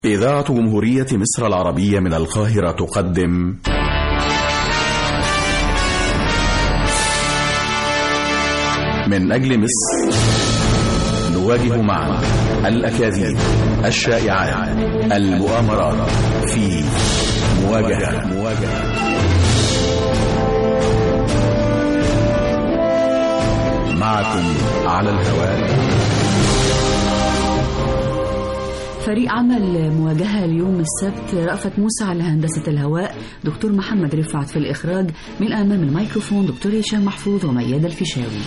إذاعة جمهورية مصر العربية من القاهرة تقدم من أجل مصر نواجه معا الأكاذيب الشائعات المؤامرات في مواجهة مواجهة معكم على الهواء فريق عمل مواجهة اليوم السبت رأفت موسى على هندسة الهواء دكتور محمد رفعت في الإخراج من أمام الميكروفون دكتور هشام محفوظ وميادة الفيشاوي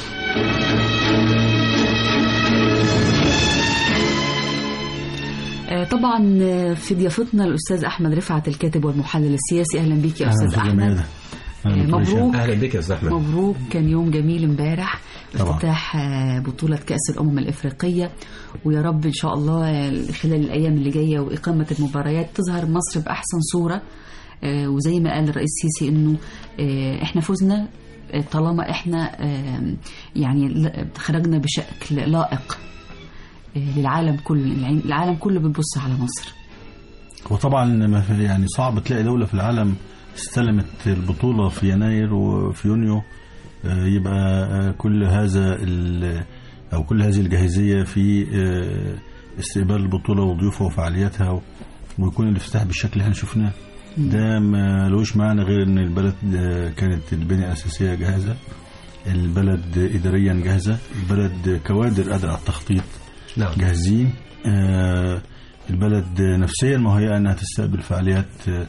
آه، طبعا في ضيافتنا الأستاذ أحمد رفعت الكاتب والمحلل السياسي أهلا بك يا أستاذ أحمد مبروك اهلا بك يا استاذ احمد مبروك كان يوم جميل امبارح طبعا. افتتاح آه، بطولة كأس الأمم الإفريقية ويا رب إن شاء الله آه، خلال الأيام اللي جاية وإقامة المباريات تظهر مصر بأحسن صورة آه، وزي ما قال الرئيس السيسي إنه آه، إحنا فزنا آه، طالما إحنا آه، يعني ل- خرجنا بشكل لائق آه، للعالم كله العالم كله بيبص على مصر وطبعا ما في- يعني صعب تلاقي دولة في العالم استلمت البطولة في يناير وفي يونيو آه، يبقى آه، كل هذا ال- أو كل هذه الجاهزية في آه، استقبال البطولة وضيوفها وفعالياتها و- ويكون الافتتاح بالشكل اللي احنا شفناه ده ما لوش معنى غير ان البلد آه، كانت البنية الأساسية جاهزة البلد إداريا جاهزة البلد كوادر قادرة على التخطيط نعم جاهزين آه، البلد نفسيا مهيئة أنها تستقبل فعاليات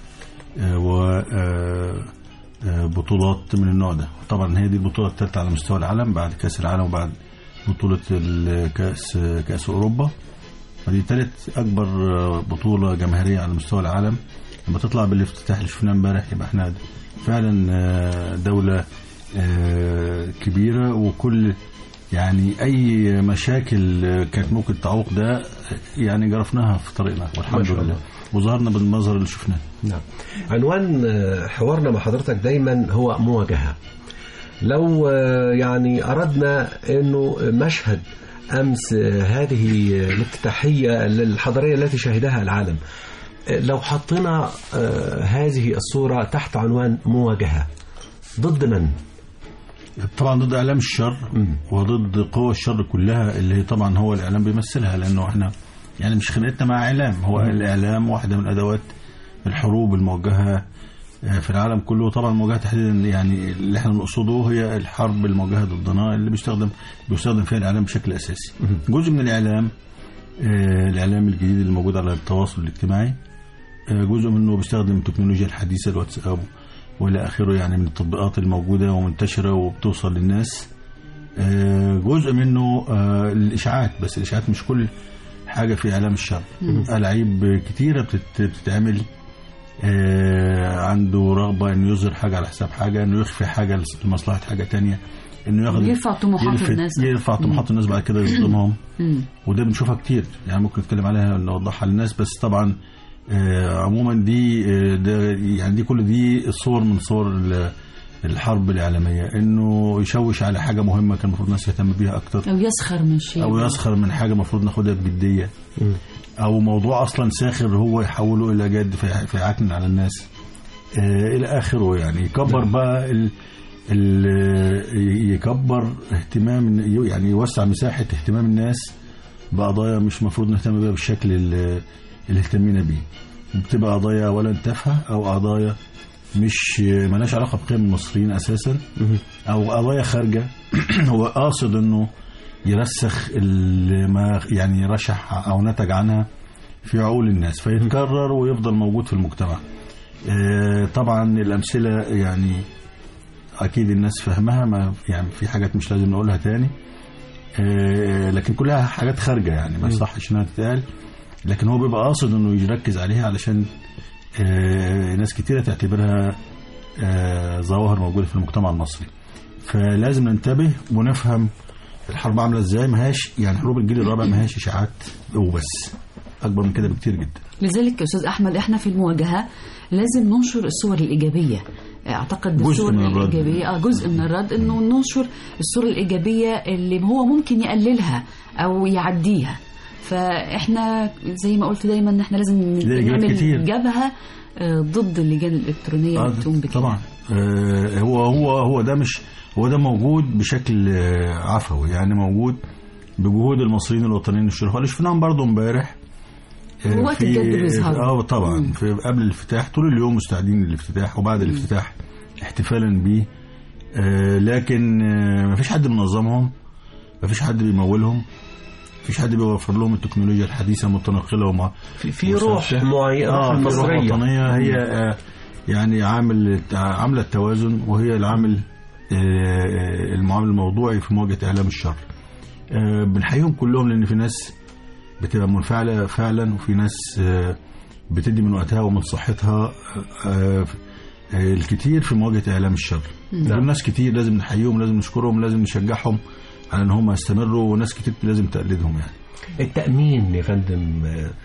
وبطولات من النوع ده طبعا هي دي البطولة الثالثة على مستوى العالم بعد كأس العالم وبعد بطولة الكأس كأس أوروبا ودي ثالث أكبر آه، بطولة جماهيرية على مستوى العالم لما تطلع بالافتتاح اللي شفناه امبارح يبقى احنا فعلا آه، دولة آه، كبيرة وكل يعني اي مشاكل كانت ممكن تعوق ده يعني جرفناها في طريقنا والحمد ما شاء لله الله. وظهرنا بالمظهر اللي شفناه نعم عنوان آه، حوارنا مع حضرتك دايما هو مواجهة لو آه، يعني أردنا أنه مشهد أمس آه، هذه الافتتاحية الحضارية التي شهدها العالم آه، لو حطينا آه، هذه الصورة تحت عنوان مواجهة ضد من؟ طبعا ضد اعلام الشر مم. وضد قوى الشر كلها اللي هي طبعا هو الاعلام بيمثلها لانه احنا يعني مش خناقتنا مع اعلام هو الاعلام واحده من ادوات الحروب الموجهه آه، في العالم كله طبعا الموجهه تحديدا يعني اللي احنا نقصده هي الحرب الموجهه ضدنا اللي بيستخدم بيستخدم فيها الاعلام بشكل اساسي جزء من الاعلام آه، الاعلام الجديد اللي موجود على التواصل الاجتماعي آه، جزء منه بيستخدم التكنولوجيا الحديثه الواتساب والى اخره يعني من التطبيقات الموجوده ومنتشره وبتوصل للناس آه، جزء منه آه، الاشاعات بس الاشاعات مش كل حاجه في اعلام الشر العيب كتيره بتت- بتتعمل آه، عنده رغبه انه يظهر حاجه على حساب حاجه انه يخفي حاجه لمصلحه حاجه تانية انه ياخد يرفع طموحات يلفت- الناس. يرفع طموحات الناس بعد كده يصدمهم مم. وده بنشوفها كتير يعني ممكن نتكلم عليها نوضحها للناس بس طبعا آه، عموما دي آه، ده يعني دي كل دي صور من صور ال- الحرب الإعلامية إنه يشوش على حاجة مهمة كان المفروض الناس تهتم بيها أكتر أو يسخر من شيء أو يسخر من حاجة المفروض ناخدها بجدية أو موضوع أصلا ساخر هو يحوله إلى جد في- فيعكنن على الناس آه، إلى آخره يعني يكبر بقى ال ال- يكبر اهتمام يعني يوسع مساحة اهتمام الناس بقضايا مش مفروض نهتم بيها بالشكل اللي اللي اهتمينا بيه بتبقى قضايا ولا تافهة أو قضايا مش ملهاش علاقة بقيم المصريين أساسا أو قضايا خارجة هو قاصد إنه يرسخ اللي ما يعني رشح أو نتج عنها في عقول الناس فيتكرر ويفضل موجود في المجتمع آه، طبعا الأمثلة يعني أكيد الناس فاهمها ما يعني في حاجات مش لازم نقولها تاني آه، لكن كلها حاجات خارجة يعني ما يصحش إنها تتقال لكن هو بيبقى قاصد إنه يركز عليها علشان آه، ناس كتيرة تعتبرها آه، ظواهر موجودة في المجتمع المصري فلازم ننتبه ونفهم الحرب عاملة ازاي ما هياش يعني حروب الجيل الرابع ما هياش اشاعات وبس اكبر من كده بكتير جدا لذلك يا استاذ احمد احنا في المواجهه لازم ننشر الصور الايجابيه اعتقد جزء الصور من الرد. الايجابيه اه جزء من الرد انه ننشر الصور الايجابيه اللي هو ممكن يقللها او يعديها فاحنا زي ما قلت دايما ان احنا لازم ليه إجابات نعمل كتير. جبهه آه، ضد اللجان الالكترونيه آه، اللي بتقوم بكده طبعا آه، هو هو هو ده مش هو ده موجود بشكل آه، عفوي يعني موجود بجهود المصريين الوطنيين الشرفاء اللي شفناهم برضه امبارح آه، وقت في- الجد بيظهروا. اه طبعا مم. في قبل الافتتاح طول اليوم مستعدين للافتتاح وبعد الافتتاح احتفالا بيه آه، لكن آه، مفيش حد منظمهم مفيش حد بيمولهم مفيش حد بيوفر لهم التكنولوجيا الحديثه متنقله ومع في, في روح معينة اه روح في روح مصرية وطنيه هي آه يعني عامل عامله التوازن وهي العامل آه المعامل الموضوعي في مواجهه اعلام الشر. آه بنحييهم كلهم لان في ناس بتبقى منفعله فعلا وفي ناس آه بتدي من وقتها ومن صحتها آه آه الكتير في مواجهه اعلام الشر. دول ناس كتير لازم نحييهم لازم نشكرهم لازم نشجعهم على ان هم يستمروا وناس كتير لازم تقلدهم يعني. التأمين يا فندم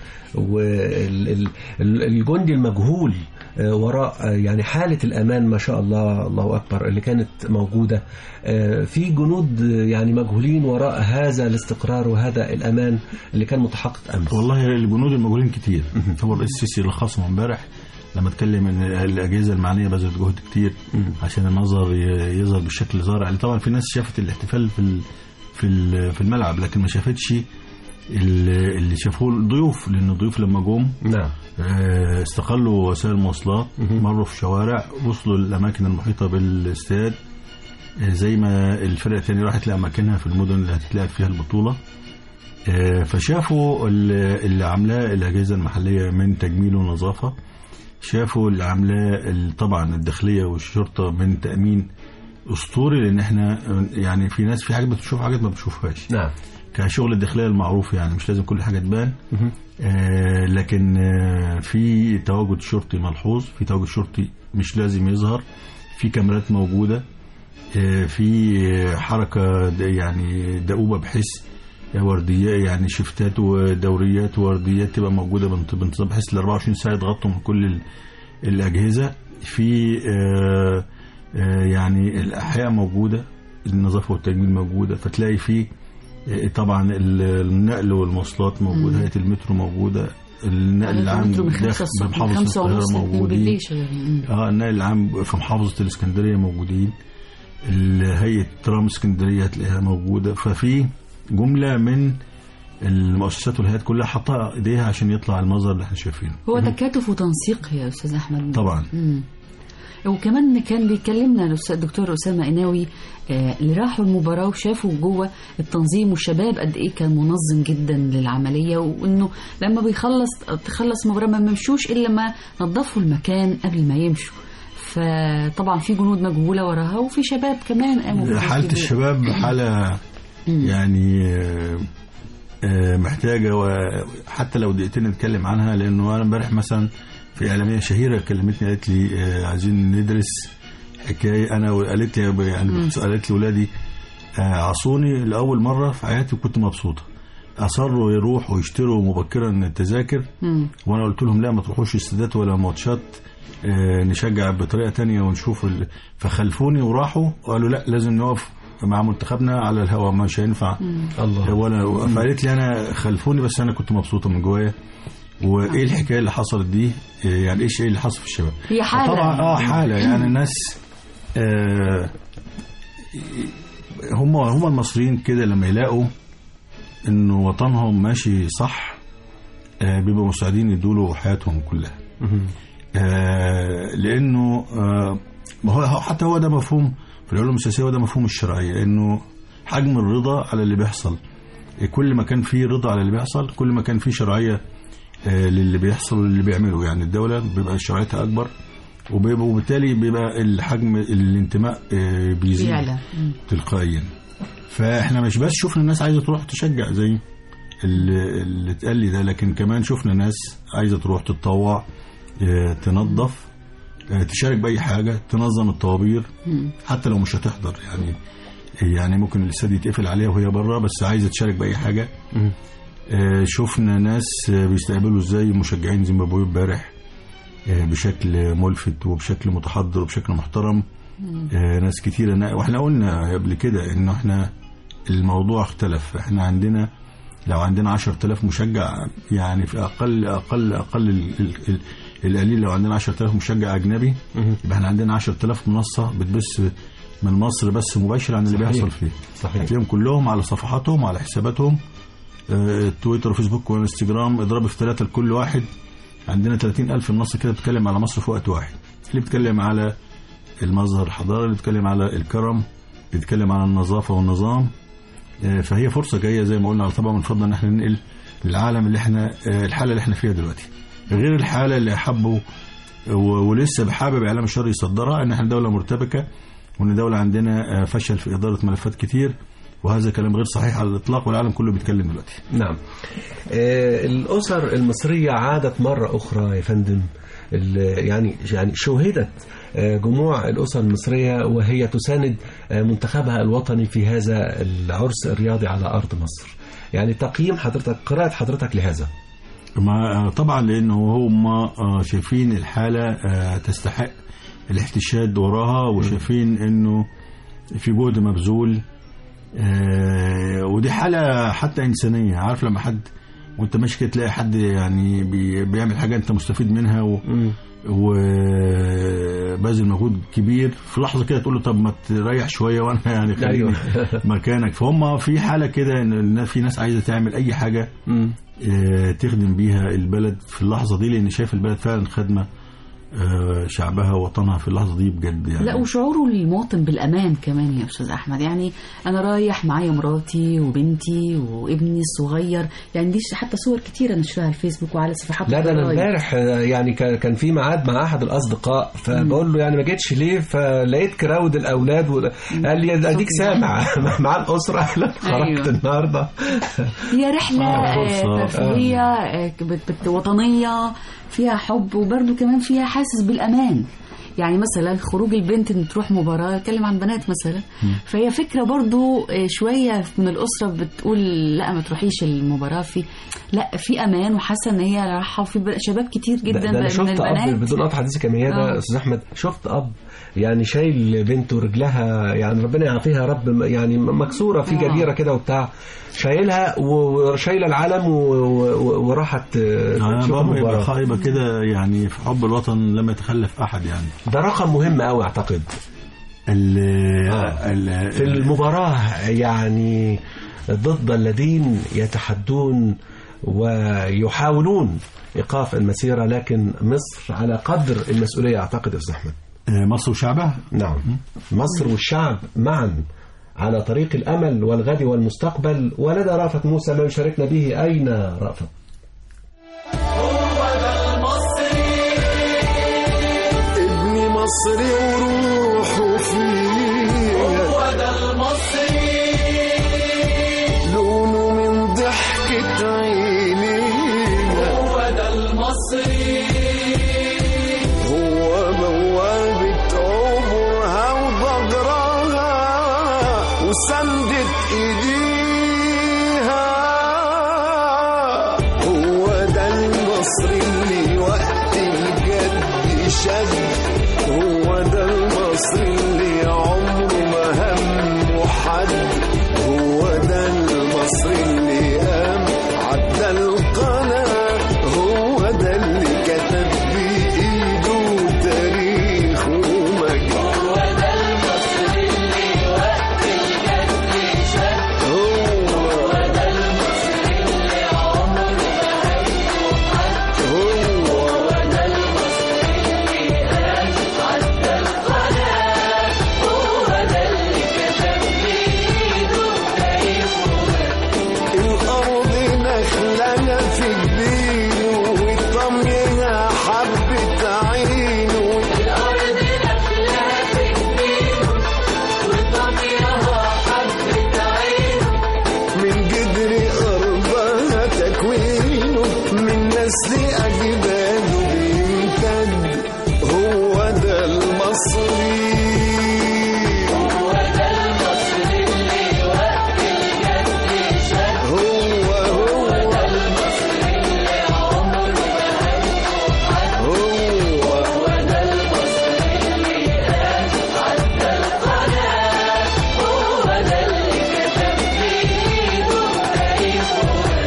والجندي المجهول آه، وراء آه، يعني حالة الأمان ما شاء الله الله أكبر اللي كانت موجودة آه، في جنود آه، يعني مجهولين وراء هذا الاستقرار وهذا الأمان اللي كان متحقق أمس والله الجنود المجهولين كتير هو الرئيس السيسي لخصهم امبارح لما اتكلم ان الاجهزه المعنيه بذلت جهد كتير عشان النظر ي- يظهر بالشكل اللي ظهر عليه طبعا في ناس شافت الاحتفال في ال- في ال- في الملعب لكن ما شافتش ال- اللي شافوه الضيوف لان الضيوف لما جم نعم آه، استقلوا وسائل المواصلات مروا في شوارع وصلوا للاماكن المحيطه بالاستاد آه، زي ما الفرقه الثانيه راحت لاماكنها في المدن اللي هتتلعب فيها البطوله آه، فشافوا ال- اللي عاملاه الاجهزه المحليه من تجميل ونظافه شافوا اللي عاملاه ال- طبعا الداخليه والشرطه من تامين اسطوري لان احنا آه، يعني في ناس في حاجات بتشوف حاجات ما بتشوفهاش نعم كشغل الداخليه المعروف يعني مش لازم كل حاجه تبان آه لكن آه في تواجد شرطي ملحوظ في تواجد شرطي مش لازم يظهر في كاميرات موجوده آه في آه، حركه د- يعني دؤوبه بحيث ورديات يعني شفتات ودوريات وورديات تبقى موجوده بانت- بانتظام بحيث ال 24 ساعه يضغطوا من كل ال- الاجهزه في آه آه يعني الاحياء موجوده النظافه والتجميل موجوده فتلاقي في آه، طبعا ال- النقل والمواصلات موجوده هيئه المترو موجوده النقل العام المترو من خمسة داخل الصبح بمحافظه خمسة القاهره ونص اتنين موجودين بالليل شغالين اه النقل العام في محافظة الإسكندرية موجودين ال- هيئة ترام اسكندرية هتلاقيها موجودة ففي جملة من المؤسسات والهيئات كلها حاطة ايديها عشان يطلع المظهر اللي احنا شايفينه هو تكاتف وتنسيق يا استاذ احمد طبعا مم. وكمان كان بيكلمنا الأستاذ الدكتور اسامه قناوي آه، اللي راحوا المباراه وشافوا جوه التنظيم والشباب قد ايه كان منظم جدا للعمليه وانه لما بيخلص تخلص مباراه ما بيمشوش الا ما نظفوا المكان قبل ما يمشوا فطبعا في جنود مجهوله وراها وفي شباب كمان قاموا حالة بتدريب. الشباب حالة يعني آه، آه، محتاجة وحتى لو دقيقتين نتكلم عنها لأنه أنا امبارح مثلا في إعلامية شهيرة كلمتني قالت لي آه، عايزين ندرس حكاية أنا وقالت لي يعني قالت لي ولادي آه، عصوني لأول مرة في حياتي وكنت مبسوطة أصروا يروحوا ويشتروا مبكرا التذاكر مم. وانا قلت لهم لا ما تروحوش استادات ولا ماتشات آه، نشجع بطريقه تانية ونشوف ال... فخلفوني وراحوا وقالوا لا لازم نقف مع منتخبنا على الهواء مش هينفع الله ولا فقالت لي انا خلفوني بس انا كنت مبسوطه من جوايا وايه الحكايه اللي حصلت دي آه، يعني ايش ايه اللي حصل في الشباب هي حاله طبعا اه حاله يعني الناس آه هم هم المصريين كده لما يلاقوا انه وطنهم ماشي صح آه بيبقوا مستعدين يدوا حياتهم كلها آه لانه آه ما هو حتى هو ده مفهوم في العلوم السياسيه هو ده مفهوم الشرعيه انه حجم الرضا على اللي بيحصل كل ما كان فيه رضا على اللي بيحصل كل ما كان فيه شرعيه آه للي بيحصل واللي بيعمله يعني الدوله بيبقى شرعيتها اكبر وبيبقى وبالتالي بيبقى الحجم الانتماء آه بيزيد بيعلى مم. تلقائيا فاحنا مش بس شفنا الناس عايزه تروح تشجع زي اللي اللي اتقال لي ده لكن كمان شفنا ناس عايزه تروح تتطوع آه، تنظف آه، تشارك باي حاجه تنظم الطوابير حتى لو مش هتحضر يعني يعني ممكن الاستاد يتقفل عليها وهي بره بس عايزه تشارك باي حاجه آه، شفنا ناس آه، بيستقبلوا ازاي مشجعين زيمبابوي امبارح آه، بشكل ملفت وبشكل متحضر وبشكل محترم آه، ناس كتيرة نا- واحنا قلنا قبل كده انه احنا الموضوع اختلف احنا عندنا لو عندنا 10000 مشجع يعني في اقل اقل اقل ال- ال- ال- القليل لو عندنا 10000 مشجع اجنبي يبقى احنا عندنا 10000 منصه بتبث من مصر بس مباشر عن اللي صحيح. بيحصل فيه صحيح هتلاقيهم كلهم على صفحاتهم على حساباتهم آه، تويتر وفيسبوك وانستجرام اضرب في ثلاثة لكل واحد عندنا 30 ألف منصة كده بتتكلم على مصر في وقت واحد اللي بتتكلم على المظهر الحضاري اللي بتتكلم على الكرم اللي بتتكلم على النظافة والنظام آه، فهي فرصة جاية زي ما قلنا على طبعا من فضل ان احنا ننقل للعالم اللي احنا آه، الحالة اللي احنا فيها دلوقتي غير الحالة اللي حبوا و- ولسه بحابب اعلام الشر يصدرها ان احنا دولة مرتبكة وان دولة عندنا آه، فشل في إدارة ملفات كتير وهذا كلام غير صحيح على الإطلاق والعالم كله بيتكلم دلوقتي نعم آه، الأسر المصرية عادت مرة أخرى يا فندم ال- يعني يعني شوهدت آه، جموع الأسر المصرية وهي تساند آه، منتخبها الوطني في هذا العرس الرياضي على أرض مصر يعني تقييم حضرتك قراءة حضرتك لهذا ما طبعا لانه هم آه، شايفين الحاله آه، تستحق الاحتشاد وراها وشايفين انه في جهد مبذول آه، ودي حاله حتى انسانيه عارف لما حد وانت ماشي كده تلاقي حد يعني بي- بيعمل حاجه انت مستفيد منها و وبذل مجهود كبير في لحظه كده تقول له طب ما تريح شويه وانا يعني خليني أيوة. مكانك فهم في حاله كده ان إن في ناس عايزه تعمل اي حاجه مم. آه، تخدم بيها البلد في اللحظه دي لان شايف البلد فعلا خدمه آه، شعبها ووطنها في اللحظه دي بجد يعني لا وشعوره للمواطن بالامان كمان يا استاذ احمد يعني انا رايح معايا مراتي وبنتي وابني الصغير يعني دي حتى صور كتيره نشرها على الفيسبوك وعلى صفحات لا ده انا الجرايد. امبارح آه، يعني كان كان في ميعاد مع احد الاصدقاء فبقول له يعني ما جيتش ليه فلقيت كراود الاولاد و... قال لي اديك سامع مع الاسره لا خرجت أيوة. النهارده هي رحله آه، آه، فرصة. ترفيهيه آه، بت- بت- وطنيه فيها حب وبرده كمان فيها حاسس بالامان يعني مثلا خروج البنت ان تروح مباراه اتكلم عن بنات مثلا فهي فكره برضو آه، شويه من الاسره بتقول لا ما تروحيش المباراه في لا في امان وحاسه ان هي رايحه وفي ب- شباب كتير ده, جدا ده انا من شفت اب البنات بدون قطع حديثك يا ميادة آه. استاذ احمد شفت اب يعني شايل بنته رجلها يعني ربنا يعافيها يا رب يعني مكسوره في آه. جبيره كده وبتاع شايلها وشايله العلم و- و- وراحت آه، آه، تشوف بابا يبقى المباراه خائبة كده يعني في حب الوطن لم يتخلف أحد يعني ده رقم مهم قوي اعتقد ال آه. ال- في المباراة يعني ضد الذين يتحدون ويحاولون إيقاف المسيرة لكن مصر على قدر المسؤولية أعتقد يا أستاذ أحمد آه، مصر وشعبها نعم مصر والشعب معا على طريق الأمل والغد والمستقبل ولدى رأفت موسى ما يشاركنا به أين رأفت ابني مصري وروحه فيه هو ده المصري لونه من ضحكة عينينا هو ده المصري هو بوابة عبرها وضجرها وسندة ايديها هو ده المصري اللي وقت الجد شد هو ده المصري اللي عمره ما همه حد هو ده المصري اللي قام عدى القناة هو ده اللي كتب بإيده تاريخ ومجد هو ده المصري اللي وقت الجد شد هو ده المصري اللي عمره ما همه حد هو ده المصري اللي قام عدى القناة هو ده اللي كتب بإيده تاريخ الأرض نخلنا في جبينه والطميها حبة عينه الأرض نخلنا في جبينه والطميها حبة عينه من جدر أرضها تكوينه من نسل أجداده بيمتد هو ده المصري هو ده المصري اللي وقت الجد شد هو هو ده المصري اللي عمره ما همه حد هو هو ده المصري اللي قام عدى القناة هو ده اللي كتب بإيده تاريخه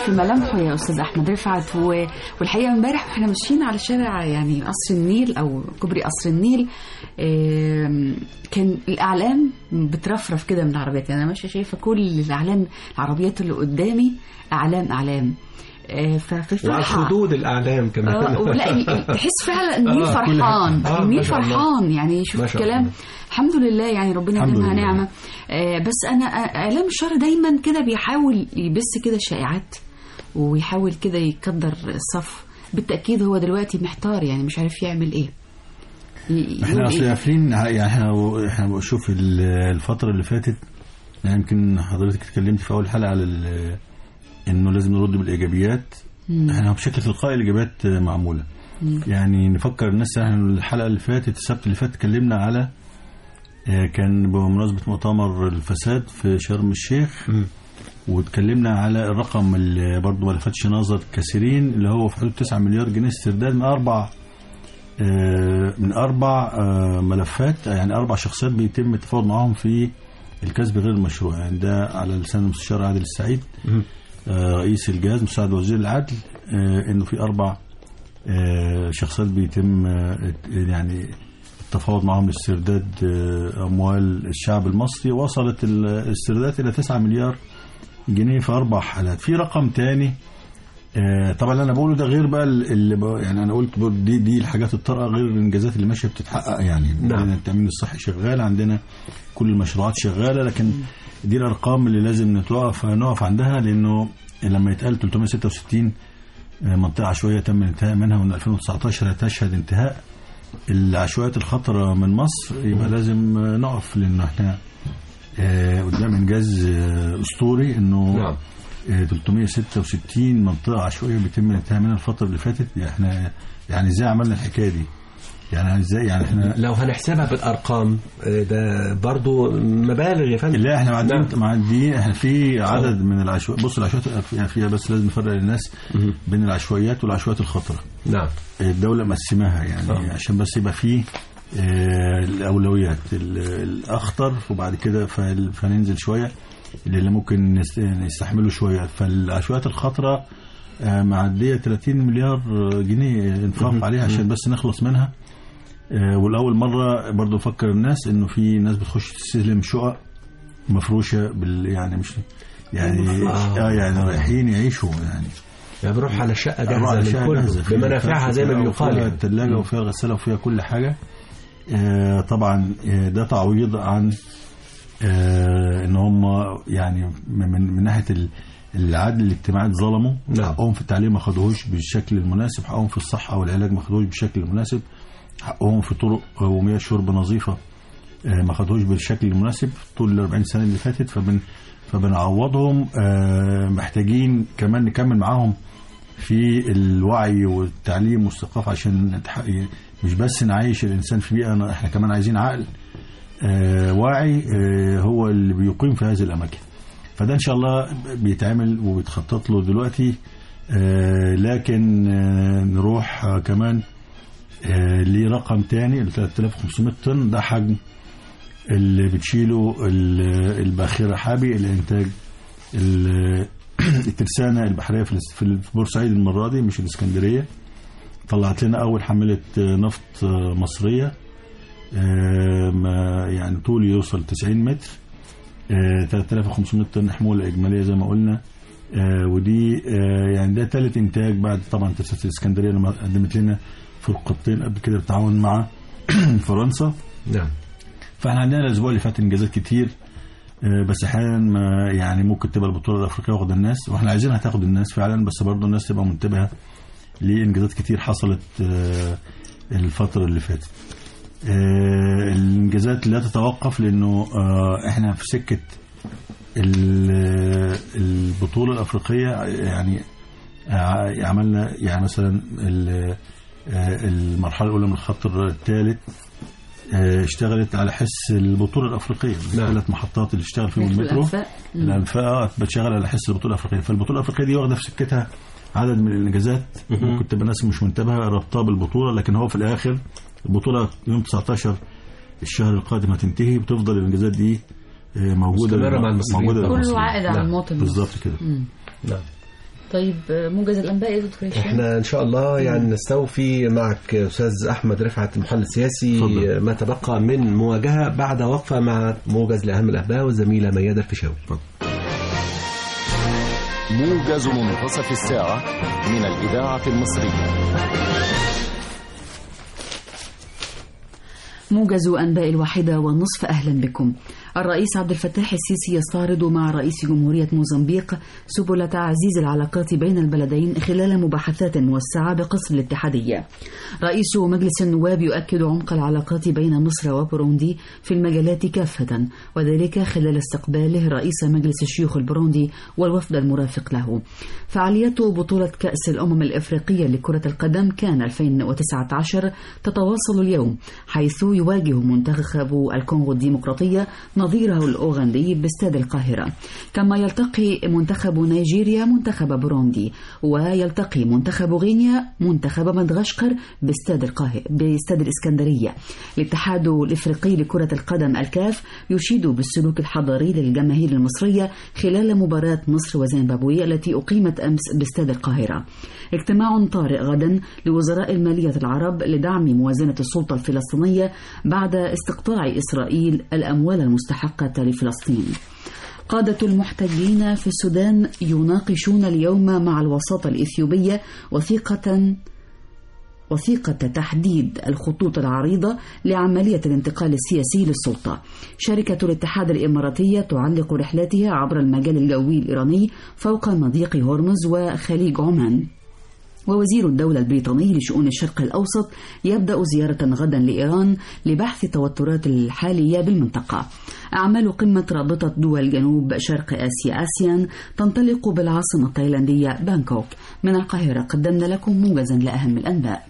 في ملامحه يا استاذ احمد رفعت و- والحقيقه امبارح واحنا ماشيين على شارع يعني قصر النيل او كوبري قصر النيل آم، كان الاعلام بترفرف كده من العربيات يعني انا ماشيه شايفه كل الاعلام العربيات اللي قدامي اعلام اعلام آه، ففي وعلى فرحه حدود الاعلام كمان اه ولا ال- ال- تحس فعلا النيل آه، كل فرحان حاجة. آه، النيل ما شاء الله. فرحان يعني ما شوف شاء الكلام الله. الحمد لله يعني ربنا الحمد يديمها لله. نعمه آه بس انا آه، اعلام الشر دايما كده بيحاول يبث كده شائعات ويحاول كده يكدر الصف بالتاكيد هو دلوقتي محتار يعني مش عارف يعمل ايه ي- احنا يقول اصل إيه؟ قافلين يعني احنا احنا بشوف ال- الفتره اللي فاتت يعني يمكن حضرتك اتكلمت في اول حلقه على ال- انه لازم نرد بالايجابيات احنا بشكل تلقائي الاجابات معموله يعني نفكر الناس احنا الحلقه اللي فاتت السبت اللي فات اتكلمنا على آه، كان بمناسبه مؤتمر الفساد في شرم الشيخ واتكلمنا على الرقم اللي برضه ما لفتش نظر كثيرين اللي هو في حدود 9 مليار جنيه استرداد من اربع آه، من اربع آه، ملفات يعني اربع شخصيات بيتم التفاوض معاهم في الكسب غير المشروع يعني ده على لسان المستشار عادل السعيد آه، رئيس الجهاز مساعد وزير العدل آه، انه في اربع آه، شخصيات بيتم آه، يعني التفاوض معهم لاسترداد آه، اموال الشعب المصري وصلت الاستردادات الى 9 مليار جنيه في اربع حالات في رقم تاني آه، طبعا اللي انا بقوله ده غير بقى اللي بقى يعني انا قلت برضه دي دي الحاجات الطارئه غير الانجازات اللي ماشيه بتتحقق يعني نعم. عندنا التامين الصحي شغال عندنا كل المشروعات شغاله لكن دي الارقام اللي لازم نتوقف نقف عندها لانه لما يتقال 366 آه، منطقه عشوائيه تم الانتهاء منها من 2019 تشهد انتهاء العشوائيات الخطره من مصر يبقى لازم آه، نقف لانه احنا آه، قدام انجاز آه، اسطوري انه نعم. آه، 366 منطقه عشوائيه بيتم الانتهاء منها الفتره اللي فاتت يعني احنا يعني ازاي عملنا الحكايه دي؟ يعني ازاي يعني احنا لو هنحسبها بالارقام آه، ده برضو مبالغ يا فندم لا احنا معديين نعم. معديين احنا في عدد من العشوائيات بص العشوائيات فيها- فيها بس لازم نفرق للناس بين العشوائيات والعشوائيات الخطره نعم الدولة مقسماها يعني آه. عشان بس يبقى فيه آه، الأولويات ال- الأخطر وبعد كده فال- فننزل شوية اللي ممكن نست- نستحمله شوية فالعشوائيات الخطرة آه، معدية 30 مليار جنيه انفاق عليها عشان بس نخلص منها آه، والأول مرة برضو أفكر الناس إنه في ناس بتخش تستلم شقق مفروشة بال يعني مش يعني آه. اه يعني رايحين يعيشوا يعني يعني بنروح على شقه أروح جاهزه على من شقة جاهزة. كله فيها بمنافعها زي ما فيها- بيقال فيها يعني. الثلاجة وفيها الغسالة وفيها كل حاجة آه، طبعا آه، ده تعويض عن آه، ان هم يعني من من ناحيه ال- العدل الاجتماعي اتظلموا نعم. حقهم في التعليم ما خدوهوش بالشكل المناسب حقهم في الصحه والعلاج ما خدوهوش بالشكل المناسب حقهم في طرق ومياه شرب نظيفه آه، ما خدوهوش بالشكل المناسب طول ال 40 سنه اللي فاتت فبن فبنعوضهم آه، محتاجين كمان نكمل معاهم في الوعي والتعليم والثقافه عشان نتح- مش بس نعيش الانسان في بيئه احنا كمان عايزين عقل آه، واعي آه، هو اللي بيقيم في هذه الاماكن فده ان شاء الله بيتعمل وبيتخطط له دلوقتي آه، لكن آه، نروح آه، كمان آه، لرقم تاني ال 3500 طن ده حجم اللي بتشيله ال- الباخرة حابي الانتاج ال- الترسانة البحرية في الاس- في بورسعيد المرة دي مش الاسكندرية طلعت لنا أول حملة آه، نفط آه، مصرية آه، ما يعني طول يوصل 90 متر آه، 3500 طن حمولة إجمالية زي ما قلنا آه، ودي آه، يعني ده ثالث إنتاج بعد طبعا ترسانة الإسكندرية لما قدمت لنا فرقتين قبل كده بالتعاون مع فرنسا نعم فاحنا عندنا الاسبوع اللي فات انجازات كتير آه، بس احيانا ما يعني ممكن تبقى البطوله الافريقيه واخد الناس واحنا عايزينها تاخد الناس فعلا بس برضه الناس تبقى منتبهه لانجازات كتير حصلت آه، الفتره اللي فاتت آه، الانجازات لا تتوقف لانه آه، احنا في سكه ال- البطوله الافريقيه يعني آه، عملنا يعني مثلا ال- آه، المرحله الاولى من الخط الثالث آه، اشتغلت على حس البطوله الافريقيه نعم. ثلاث محطات اللي اشتغل فيهم مثل المترو الأنفاق. مم. الانفاق بتشتغل على حس البطوله الافريقيه فالبطوله الافريقيه دي واخده في سكتها عدد من الانجازات ممكن تبقى الناس مش منتبهه ربطها بالبطوله لكن هو في الاخر البطوله يوم 19 الشهر القادم هتنتهي بتفضل الانجازات دي آه، موجوده مستمرة مع المصريين موجوده طبعاً. كله للمصريين. عائد على نعم. المواطن بالظبط كده مم. نعم طيب آه، موجز الانباء يا دكتور هشام احنا ان شاء الله يعني نستوفي معك استاذ احمد رفعت المحلل السياسي اتفضل. ما تبقى من مواجهه بعد وقفه مع موجز لاهم الاخبار والزميله ميادة الفيشاوي موجز منتصف الساعة من الإذاعة المصرية موجز أنباء الواحدة والنصف أهلا بكم الرئيس عبد الفتاح السيسي يستعرض مع رئيس جمهورية موزمبيق سبل تعزيز العلاقات بين البلدين خلال مباحثات موسعة بقصر الاتحادية رئيس مجلس النواب يؤكد عمق العلاقات بين مصر وبوروندي في المجالات كافة وذلك خلال استقباله رئيس مجلس الشيوخ البروندي والوفد المرافق له فعاليات بطولة كأس الأمم الإفريقية لكرة القدم كان 2019 تتواصل اليوم حيث يواجه منتخب الكونغو الديمقراطية نظيره الأوغندي باستاد القاهرة كما يلتقي منتخب نيجيريا منتخب بوروندي ويلتقي منتخب غينيا منتخب مدغشقر باستاد القاهرة باستاد الإسكندرية الاتحاد الإفريقي لكرة القدم الكاف يشيد بالسلوك الحضاري للجماهير المصرية خلال مباراة مصر وزيمبابوي التي أقيمت أمس باستاد القاهرة اجتماع طارئ غدا لوزراء المالية العرب لدعم موازنة السلطة الفلسطينية بعد استقطاع إسرائيل الأموال المستحقة لفلسطين قادة المحتجين في السودان يناقشون اليوم مع الوساطة الإثيوبية وثيقة وثيقة تحديد الخطوط العريضة لعملية الانتقال السياسي للسلطة. شركة الاتحاد الإماراتية تعلق رحلاتها عبر المجال الجوي الإيراني فوق مضيق هرمز وخليج عمان. ووزير الدولة البريطاني لشؤون الشرق الأوسط يبدأ زيارة غدا لإيران لبحث التوترات الحالية بالمنطقة أعمال قمة رابطة دول جنوب شرق آسيا آسيان تنطلق بالعاصمة التايلاندية بانكوك من القاهرة قدمنا لكم موجزا لأهم الأنباء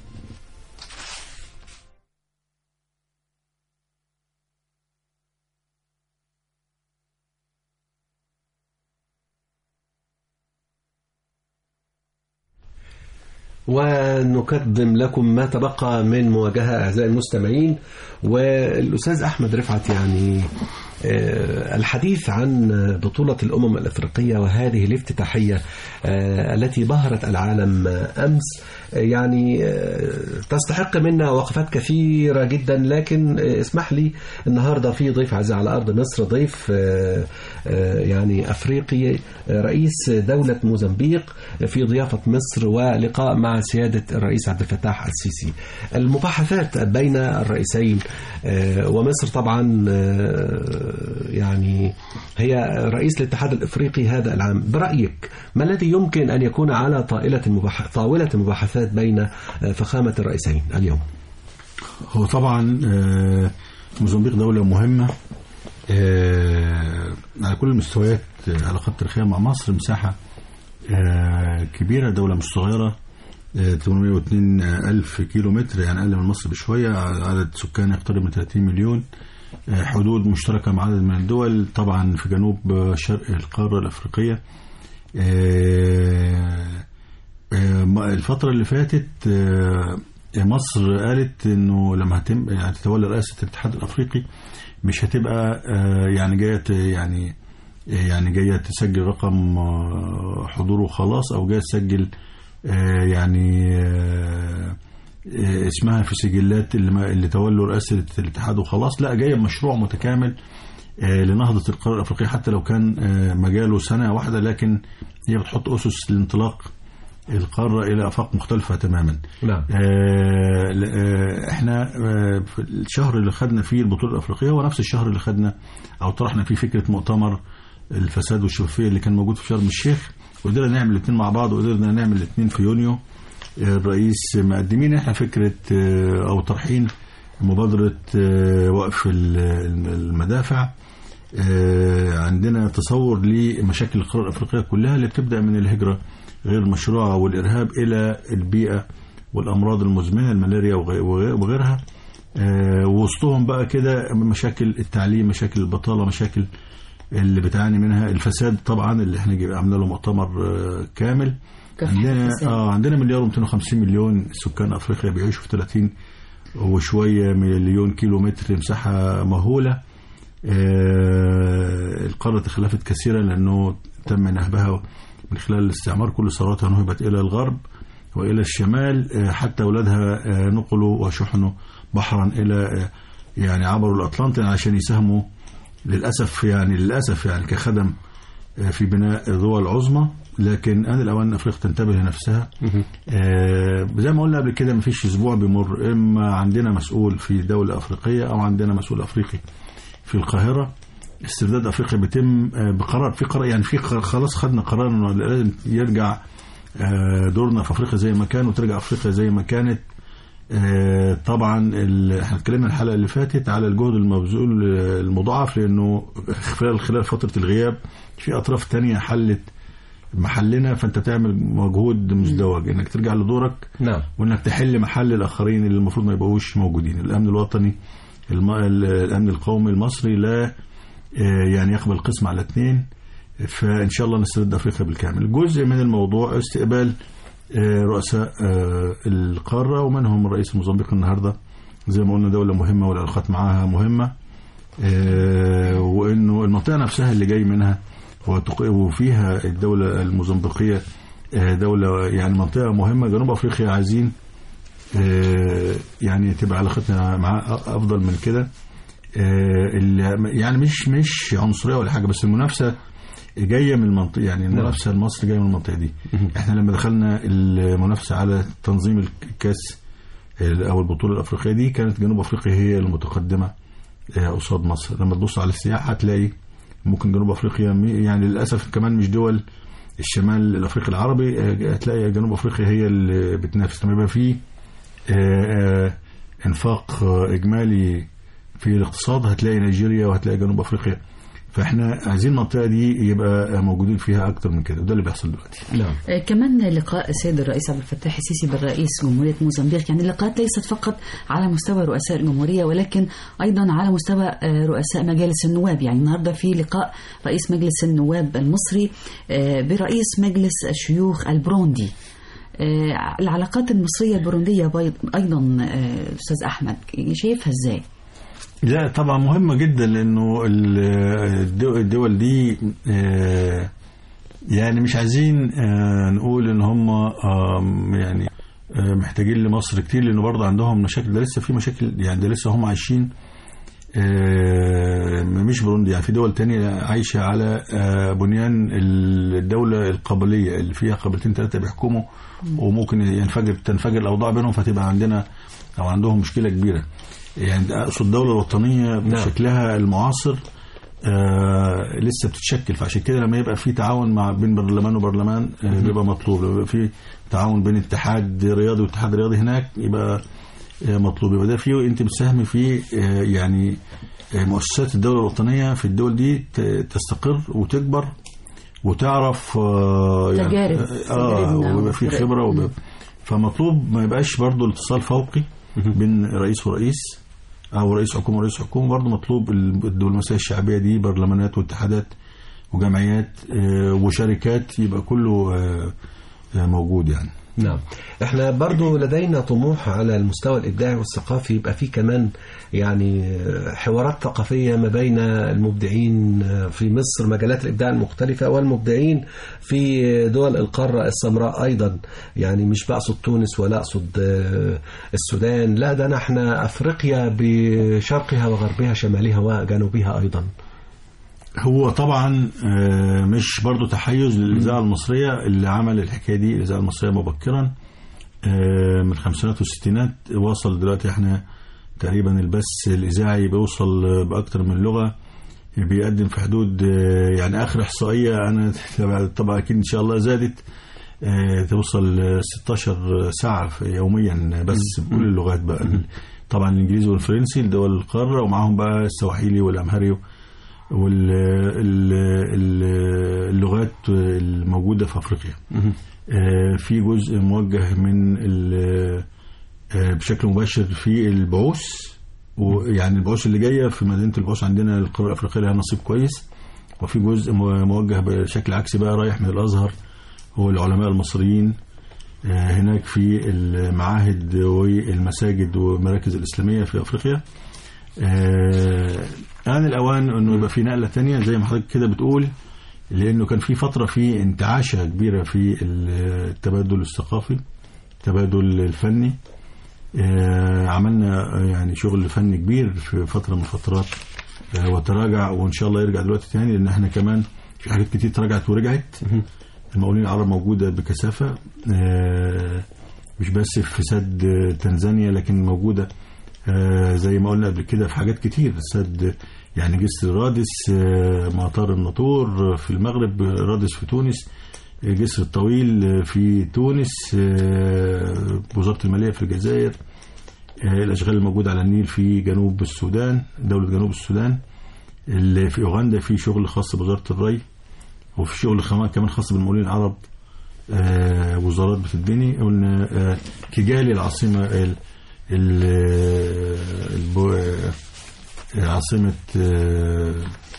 ونقدم لكم ما تبقى من مواجهة أعزائي المستمعين والأستاذ أحمد رفعت يعني آه، الحديث عن بطولة الأمم الأفريقية وهذه الافتتاحية آه، التي بهرت العالم أمس آه، يعني آه، تستحق منا وقفات كثيرة جدا لكن آه، اسمح لي النهاردة في ضيف عزيز على أرض مصر ضيف آه، آه، يعني أفريقي آه، رئيس دولة موزمبيق في ضيافة مصر ولقاء مع سيادة الرئيس عبد الفتاح السيسي المباحثات بين الرئيسين آه، ومصر طبعا آه، يعني هي رئيس الاتحاد الافريقي هذا العام برأيك ما الذي يمكن ان يكون على طائلة المباح... طاولة المباحثات بين آه، فخامة الرئيسين اليوم هو طبعا آه، موزمبيق دولة مهمة آه، على كل المستويات آه، علاقات تاريخية مع مصر مساحة آه، كبيرة دولة مش صغيرة آه، 802 ألف كيلو متر يعني أقل من مصر بشوية عدد سكان يقترب من 30 مليون آه، حدود مشتركة مع عدد من الدول طبعا في جنوب آه، شرق القارة الأفريقية آه، آه، الفترة اللي فاتت آه، مصر قالت انه لما هتم يعني تتولى رئاسة الاتحاد الافريقي مش هتبقى آه، يعني جاية ت- يعني يعني جاية تسجل رقم آه، حضور وخلاص او جاية تسجل آه، يعني آه، آه، اسمها في سجلات اللي, ما اللي تولوا رئاسة الاتحاد وخلاص لا جاية بمشروع متكامل آه، لنهضة القارة الأفريقية حتى لو كان آه، مجاله سنة واحدة لكن هي بتحط أسس لانطلاق القارة إلى آفاق مختلفة تماما نعم آه، ل- آه، احنا آه، في الشهر اللي خدنا فيه البطولة الأفريقية هو نفس الشهر اللي خدنا أو طرحنا فيه فكرة مؤتمر الفساد والشفافية اللي كان موجود في شرم الشيخ وقدرنا نعمل الاثنين مع بعض وقدرنا نعمل الاثنين في يونيو آه، الرئيس مقدمين احنا فكرة آه، أو طرحين مبادرة آه، وقف ال- المدافع آه، عندنا تصور لمشاكل القارة الأفريقية كلها اللي بتبدأ من الهجرة غير المشروعة والإرهاب إلى البيئة والأمراض المزمنة الملاريا وغي- وغي- وغيرها آه، ووسطهم بقى كده مشاكل التعليم مشاكل البطالة مشاكل اللي بتعاني منها الفساد طبعا اللي احنا جيب- عملنا له مؤتمر آه، كامل كافة عندنا الفساد. اه عندنا مليار و250 مليون سكان افريقيا بيعيشوا في 30 وشويه مليون كيلو متر مساحه مهوله آه القاره تخلفت كثيرا لانه تم نهبها من خلال الاستعمار كل ثرواتها نهبت إلى الغرب وإلى الشمال آه، حتى أولادها آه، نقلوا وشحنوا بحرا إلى آه، يعني عبروا الأطلنطي عشان يساهموا للأسف يعني للأسف يعني كخدم آه، في بناء دول عظمى لكن آن الأوان أفريقيا تنتبه لنفسها آه، زي ما قلنا قبل كده مفيش أسبوع بيمر إما عندنا مسؤول في دولة أفريقية أو عندنا مسؤول أفريقي في القاهرة استرداد أفريقيا بيتم آه، بقرار في قرار يعني في قرار خلاص خدنا قرار إنه لازم يرجع آه، دورنا في أفريقيا زي ما كان وترجع أفريقيا زي ما كانت آه، طبعا ال- احنا اتكلمنا الحلقه اللي فاتت على الجهد المبذول آه، المضاعف لانه خلال خلال فتره الغياب في اطراف تانية حلت محلنا فانت تعمل مجهود مزدوج انك ترجع لدورك نعم وانك تحل محل الاخرين اللي المفروض ما يبقوش موجودين الامن الوطني الم... ال- الامن القومي المصري لا آه، يعني يقبل قسم على اثنين فان شاء الله نسترد افريقيا بالكامل جزء من الموضوع استقبال آه، رؤساء آه، القاره ومنهم رئيس موزمبيق النهارده زي ما قلنا دوله مهمه والعلاقات معاها مهمه آه، وانه المنطقه نفسها اللي جاي منها وتق- وفيها الدوله الموزمبيقيه آه، دوله يعني منطقه مهمه جنوب افريقيا عايزين آه، يعني تبقى علاقتنا معاه افضل من كده آه، اللي- يعني مش مش عنصريه ولا حاجه بس المنافسه جايه من المنطقه يعني المنافسه المصري جايه من المنطقه دي احنا لما دخلنا المنافسه على تنظيم الكاس آه، او البطوله الافريقيه دي كانت جنوب افريقيا هي المتقدمه آه، قصاد مصر لما تبص على السياحه هتلاقي ممكن جنوب افريقيا مي- يعني للاسف كمان مش دول الشمال الافريقي العربي آه، هتلاقي جنوب افريقيا هي اللي بتنافس لما يبقى في آه، آه، انفاق آه، اجمالي في الاقتصاد هتلاقي نيجيريا وهتلاقي جنوب افريقيا فاحنا عايزين المنطقه دي يبقى موجودين فيها اكتر من كده وده اللي بيحصل دلوقتي نعم آه، كمان لقاء السيد الرئيس عبد الفتاح السيسي بالرئيس جمهورية موزمبيق يعني اللقاءات ليست فقط على مستوى رؤساء الجمهورية ولكن أيضا على مستوى آه، رؤساء مجالس النواب يعني النهاردة في لقاء رئيس مجلس النواب المصري آه، برئيس مجلس الشيوخ البروندي آه، العلاقات المصرية البروندية بيض- أيضا آه، أستاذ أحمد شايفها إزاي؟ لا طبعا مهمة جدا لأنه ال- الدو- الدول دي آه، يعني مش عايزين آه، نقول إن هم آم، يعني آه، محتاجين لمصر كتير لأنه برضه عندهم مشاكل ده لسه في مشاكل يعني ده لسه هم عايشين آه، مش بروندي يعني في دول تانية عايشة على آه، بنيان الدولة القبلية اللي فيها قبيلتين ثلاثة بيحكموا وممكن ينفجر تنفجر الأوضاع بينهم فتبقى عندنا أو عندهم مشكلة كبيرة يعني ده أقصد الدولة الوطنية بشكلها المعاصر آه لسه بتتشكل فعشان كده لما يبقى في تعاون مع بين برلمان وبرلمان آه بيبقى مطلوب لما يبقى في تعاون بين اتحاد رياضي واتحاد رياضي هناك يبقى آه مطلوب يبقى ده فيه انت بتساهمي في آه يعني آه مؤسسات الدولة الوطنية في الدول دي ت- تستقر وتكبر وتعرف آه تجارب. اه تجاربنا ويبقى في وفرق. خبرة وب- فمطلوب ما يبقاش برضو الاتصال فوقي بين رئيس ورئيس او رئيس حكومه ورئيس حكومه برضه مطلوب الدبلوماسيه الشعبيه دي برلمانات واتحادات وجمعيات آه، وشركات يبقى كله آه، آه، موجود يعني نعم احنا برضو لدينا طموح على المستوى الإبداعي والثقافي يبقى في كمان يعني حوارات ثقافية ما بين المبدعين في مصر مجالات الإبداع المختلفة والمبدعين في دول القارة السمراء أيضا يعني مش بقصد تونس ولا أقصد آه، السودان لا ده نحن أفريقيا بشرقها وغربها شمالها وجنوبها أيضا هو طبعا آه، مش برضو تحيز للإذاعة المصرية اللي عمل الحكاية دي الإذاعة المصرية مبكرا آه، من الخمسينات والستينات وصل دلوقتي احنا تقريبا البث الإذاعي بيوصل بأكتر من لغة بيقدم في حدود آه، يعني آخر إحصائية أنا طبعا أكيد إن شاء الله زادت آه، توصل آه، 16 ساعة في- يوميا بس بكل اللغات بقى طبعا الإنجليزي والفرنسي لدول القارة ومعاهم بقى السواحيلي والأمهري واللغات الموجودة في أفريقيا آه، في جزء موجه من ال- آه، بشكل مباشر في البعوث ويعني البعوث اللي جاية في مدينة البعوث عندنا القارة الأفريقية لها نصيب كويس وفي جزء مو- موجه بشكل عكسي بقى رايح من الأزهر هو العلماء المصريين آه، هناك في المعاهد والمساجد والمراكز الإسلامية في أفريقيا آه، آن الأوان أنه يبقى في نقلة تانية زي ما حضرتك كده بتقول لانه كان في فتره في انتعاشه كبيره في التبادل الثقافي التبادل الفني آه، عملنا آه، يعني شغل فني كبير في فتره من الفترات آه، وتراجع وان شاء الله يرجع دلوقتي تاني لان احنا كمان في حاجات كتير تراجعت ورجعت المقاولين العرب موجوده بكثافه آه، مش بس في سد تنزانيا لكن موجوده آه، زي ما قلنا قبل كده في حاجات كتير سد يعني جسر رادس آه، مطار الناطور في المغرب رادس في تونس آه، جسر الطويل في تونس آه، وزارة المالية في الجزائر آه، الأشغال الموجودة على النيل في جنوب السودان دولة جنوب السودان اللي في أوغندا في شغل خاص بوزارة الري وفي شغل خما- كمان خاص بالمقاولين العرب آه، وزارات بتتبني قلنا آه، كيجالي العاصمة ال- ال- البو- آه، عاصمة آه،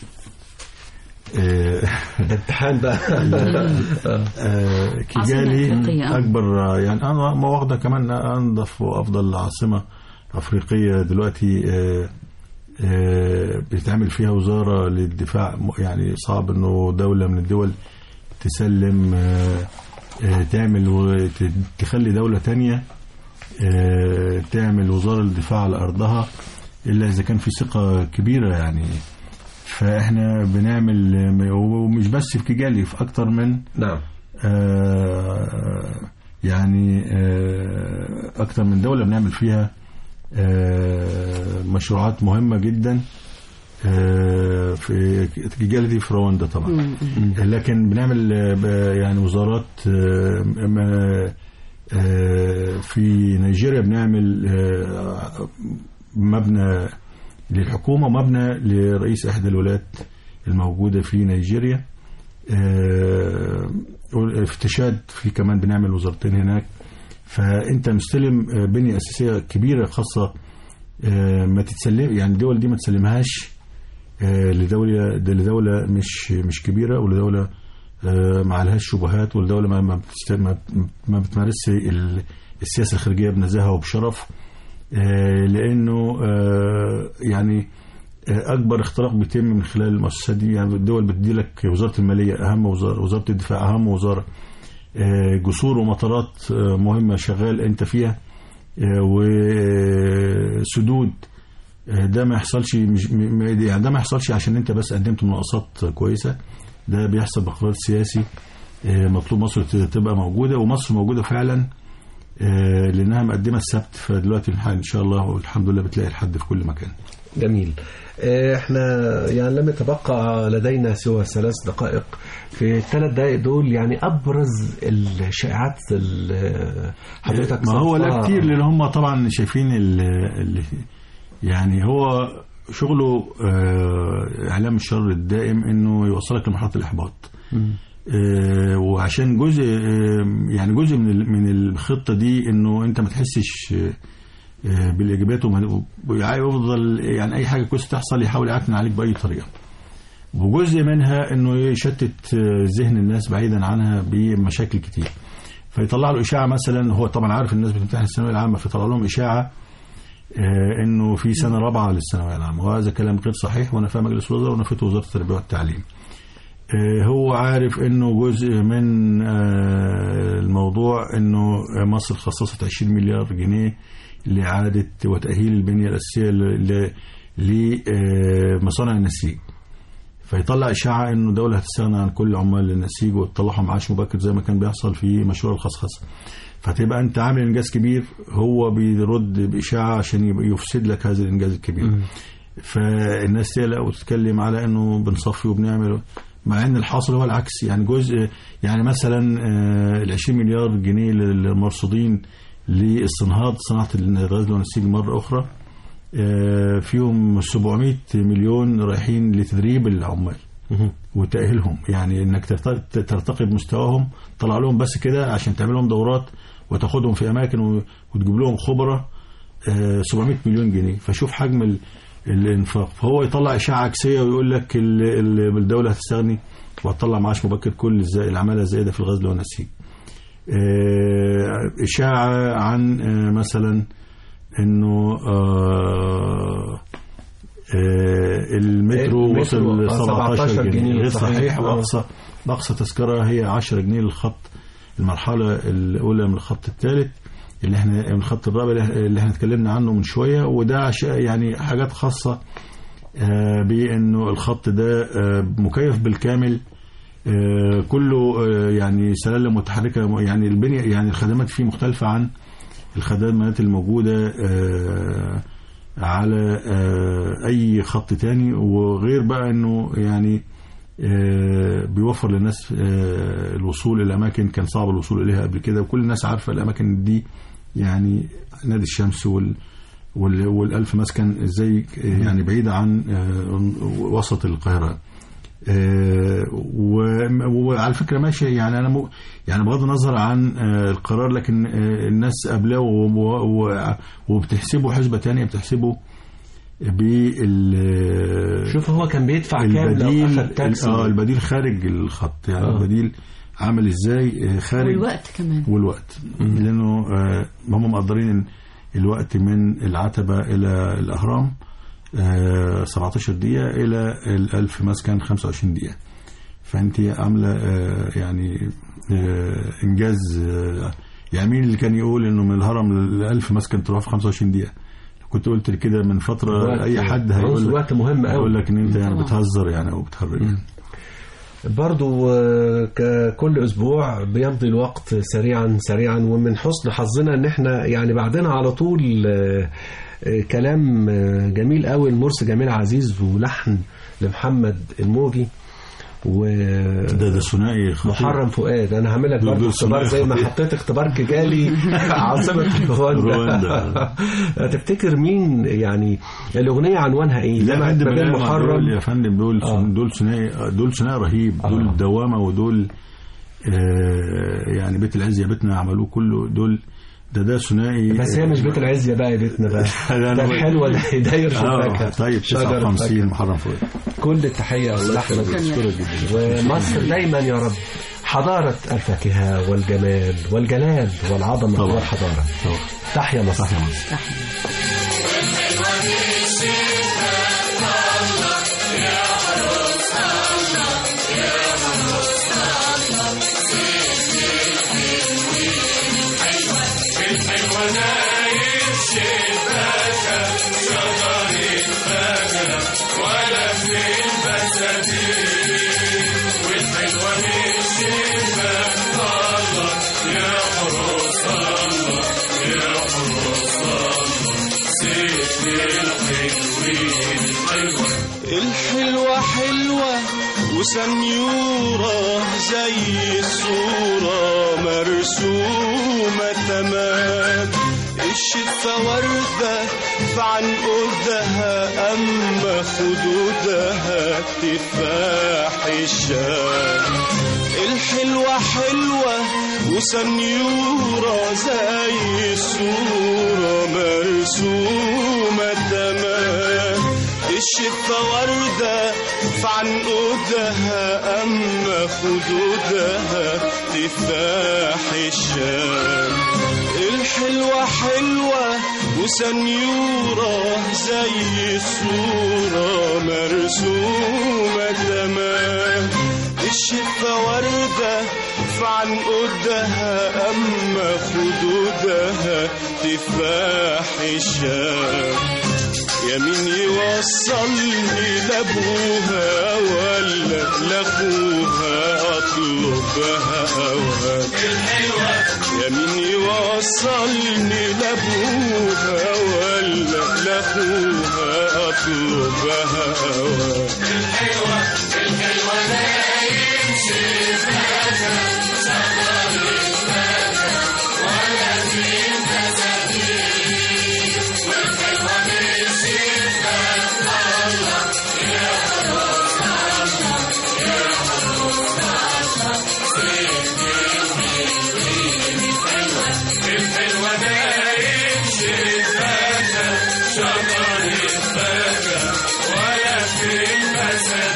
آه، امتحان بقى آه، كيجالي أفريقية، آه. أكبر آه، يعني أنا ما واخدة كمان أنظف وأفضل عاصمة أفريقية دلوقتي آه، آه، بيتعمل فيها وزارة للدفاع م- يعني صعب إنه دولة من الدول تسلم آه، آه، تعمل و- ت- تخلي دولة تانية آه، تعمل وزارة للدفاع على أرضها إلا إذا كان في ثقة كبيرة يعني فإحنا بنعمل آه، ومش بس في كيجالي في أكتر من نعم آه، يعني آه، أكتر من دولة بنعمل فيها آه، مشروعات مهمة جدا آه، في كيجالي دي في رواندا طبعا لكن بنعمل آه، ب- يعني وزارات آه، ما- آه، في نيجيريا بنعمل آه، مبنى للحكومة ومبنى لرئيس إحدى الولايات الموجودة في نيجيريا آه، افتشاد في كمان بنعمل وزارتين هناك فانت مستلم آه، بنيه اساسيه كبيره خاصه آه، ما تتسلم يعني الدول دي ما تسلمهاش آه، لدوله ده لدوله مش مش كبيره ولدوله آه، ما عليهاش شبهات ولدوله ما ما بتست- ما- ما بتمارسش ال- السياسه الخارجيه بنزاهه وبشرف آه، لانه آه، يعني آه، اكبر اختراق بيتم من خلال المؤسسات دي يعني الدول بتدي لك وزاره الماليه اهم وزاره وزاره الدفاع اهم وزاره آه، جسور ومطارات آه، مهمه شغال انت فيها آه، وسدود آه، ده ما يحصلش مش م- م- يعني ده ما يحصلش عشان انت بس قدمت مناقصات كويسه ده بيحصل بقرار سياسي آه، مطلوب مصر ت- تبقى موجوده ومصر موجوده فعلا آه، لانها مقدمه السبت فدلوقتي الح- ان شاء الله والحمد لله بتلاقي الحد في كل مكان جميل آه، احنا يعني لم يتبقى لدينا سوى ثلاث دقائق في الثلاث دقائق دول يعني ابرز الشائعات اللي حضرتك ما هو لا صنفتها. كتير لان هم طبعا شايفين ال ال يعني هو شغله آه، اعلام الشر الدائم انه يوصلك لمرحله الاحباط آه، وعشان جزء آه، يعني جزء من ال- من الخطه دي انه انت ما تحسش آه، بالايجابيات وما- ويفضل يعني اي حاجه كويسه تحصل يحاول يعكن عليك باي طريقه وجزء منها انه يشتت آه، ذهن الناس بعيدا عنها بمشاكل كتير فيطلع له اشاعه مثلا هو طبعا عارف الناس بتمتحن الثانويه العامه فيطلع لهم اشاعه آه، انه في سنه رابعه للثانويه العامه وهذا كلام غير صحيح وانا في مجلس الوزراء ونفته وزاره التربيه والتعليم آه، هو عارف انه جزء من آه، الموضوع انه مصر خصصت 20 مليار جنيه لاعاده وتاهيل البنيه الاساسيه ل- ل- لمصانع النسيج فيطلع اشاعه انه الدوله هتستغنى عن كل عمال النسيج وتطلعهم معاش مبكر زي ما كان بيحصل في مشروع الخصخصه فتبقى انت عامل انجاز كبير هو بيرد باشاعه عشان يبقى يفسد لك هذا الانجاز الكبير فالناس تقلق وتتكلم على انه بنصفي وبنعمل مع ان الحاصل هو العكس يعني جزء يعني مثلا آه، ال 20 مليار جنيه للمرصودين لاستنهاض صناعه الغاز والنسيج مره اخرى آه، فيهم 700 مليون رايحين لتدريب العمال وتأهيلهم يعني انك ترت- ترتقي بمستواهم طلع لهم بس كده عشان تعمل لهم دورات وتاخدهم في اماكن و- وتجيب لهم خبراء آه، 700 مليون جنيه فشوف حجم ال- الانفاق فهو يطلع اشاعه عكسيه ويقول لك ال- ال- الدوله هتستغني وهتطلع معاش مبكر كل الز- العماله الزائده في الغزل والنسيج آه، اشاعه عن آه، مثلا انه آه، آه، المترو المترو، وصل آه، 17 17 جنيه جنيه، غير صحيح. صحيح آه. واقصى باقصى تذكره هي 10 جنيه للخط المرحله الاولى من الخط الثالث اللي احنا من الخط الرابع اللي احنا اتكلمنا عنه من شويه وده عش- يعني حاجات خاصه آه، بانه الخط ده آه، مكيف بالكامل آه، كله آه، يعني سلالم متحركه يعني البنيه يعني الخدمات فيه مختلفه عن الخدمات الموجوده آه، على آه، اي خط تاني وغير بقى انه يعني آه، بيوفر للناس آه، الوصول الى اماكن كان صعب الوصول اليها قبل كده وكل الناس عارفه الاماكن دي يعني نادي الشمس وال وال- والألف مسكن ازاي آه، يعني بعيدة عن آه، وسط القاهرة آه، و- وعلى فكرة ماشي يعني أنا مو يعني بغض النظر عن آه، القرار لكن آه، الناس قبله و- و- وبتحسبه حسبة تانية بتحسبه بال شوف هو كان بيدفع كام لو البديل اخذ تاكسي اه البديل خارج الخط يعني آه. البديل عامل ازاي آه، خارج والوقت كمان والوقت لانه آه، هم مقدرين إن الوقت من العتبه الى الاهرام آه، 17 دقيقه الى الألف مسكن 25 دقيقه فانت عامله آه، يعني آه، انجاز آه، يعني مين اللي كان يقول انه من الهرم للألف مسكن تروح في 25 دقيقه كنت قلت كده من فتره الوقت- اي حد عنصر هيقول لك الوقت مهم هيقول قوي لك ان انت يعني طبعا. بتهزر يعني او بتهرج يعني. برضو آه، ككل اسبوع بيمضي الوقت سريعا سريعا ومن حسن حظنا ان احنا يعني بعدنا على طول آه، آه، كلام آه، جميل قوي المرسي جميل عزيز ولحن لمحمد الموجي ومحرم ده ده ثنائي خطير فؤاد انا هعمل لك دول- برضه دول اختبار ثنائي زي ما خطير. حطيت اختبار كيجالي عاصمه رواندا رواندا. تفتكر مين يعني الاغنيه عنوانها ايه؟ لا جمعت فندم ما بين لا، دول محرم يا فندم دول آه. دول ثنائي دول ثنائي رهيب آه. دول دوامه ودول آه يعني بيت العز يا بيتنا عملوه كله دول ده ده ثنائي بس هي مش بيت العز يا بقى يا بيتنا بقى لا، ده أنا- الحلوه ده داير في اه الفاكهه طيب شجر 59 الفاكهة. محرم فؤاد كل التحيه لاحمد شكراً. ومصر دايما يا رب حضاره الفاكهه والجمال والجلال والعظمه طبعا. والحضاره طبعا. تحيا مصر صح يا مصر الحلوة حلوة وسنيورة زي الصورة مرسومة تمام الشفة وردة في عنقودها أما خدودها تفاح الشام الحلوة حلوة وسنيورة زي الصورة مرسومة تمام الشفة وردة في عنقودها أما خدودها تفاح الشام الحلوة حلوة وسنيورة زي الصورة مرسومة تمام الشفة وردة في عنقودها أما خدودها تفاح الشام يمين يوصلني لابوها ولا لاخوها اطلبها هواك يمين يوصلني لابوها ولا لاخوها اطلبها هواك ولا في المسد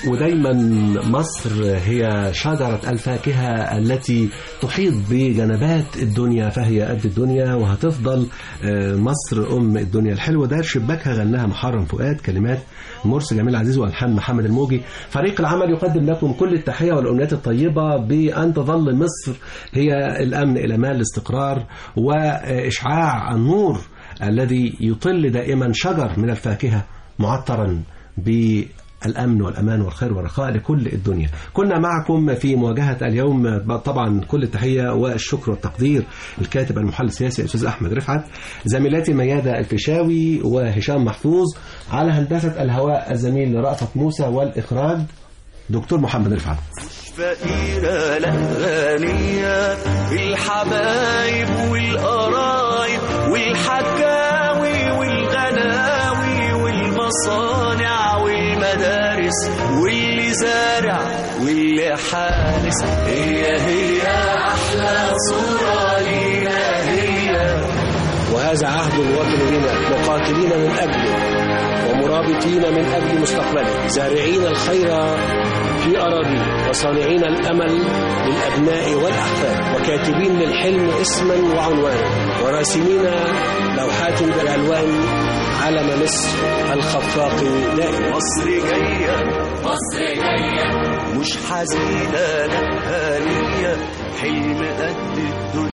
ودايما مصر هي شجرة الفاكهة التي تحيط بجنبات الدنيا فهي قد الدنيا وهتفضل آه، مصر أم الدنيا الحلوة ده شباكها غناها محرم فؤاد كلمات مرسي جميل عزيز وألحان محمد الموجي فريق العمل يقدم لكم كل التحية والأمنيات الطيبة بأن تظل مصر هي الأمن الأمان الاستقرار وإشعاع النور الذي يطل دائما شجر من الفاكهة معطرا بالأمن والأمان والخير والرخاء لكل الدنيا كنا معكم في مواجهة اليوم طبعا كل التحية والشكر والتقدير الكاتب المحلل السياسي الأستاذ أحمد رفعت زميلاتي ميادة الفيشاوي وهشام محفوظ على هندسة الهواء الزميل رأفت موسى والإخراج دكتور محمد رفعت فقيرة لا غنية الحبايب والقرايب والحكاوي والغناوي والمصانع والمدارس واللي زارع واللي حارس هي هي أحلى صورة لينا هي وهذا عهد الوطن لنا مقاتلين من أجله ومرابطين من أجل مستقبله زارعين الخير في أراضي وصانعين الأمل للأبناء والأحفاد وكاتبين للحلم اسما وعنوانا وراسمين لوحات بالألوان علم مصر الخفاق دائما مصر جاية مصر جاية مش حزينة لا هانية حلم قد الدنيا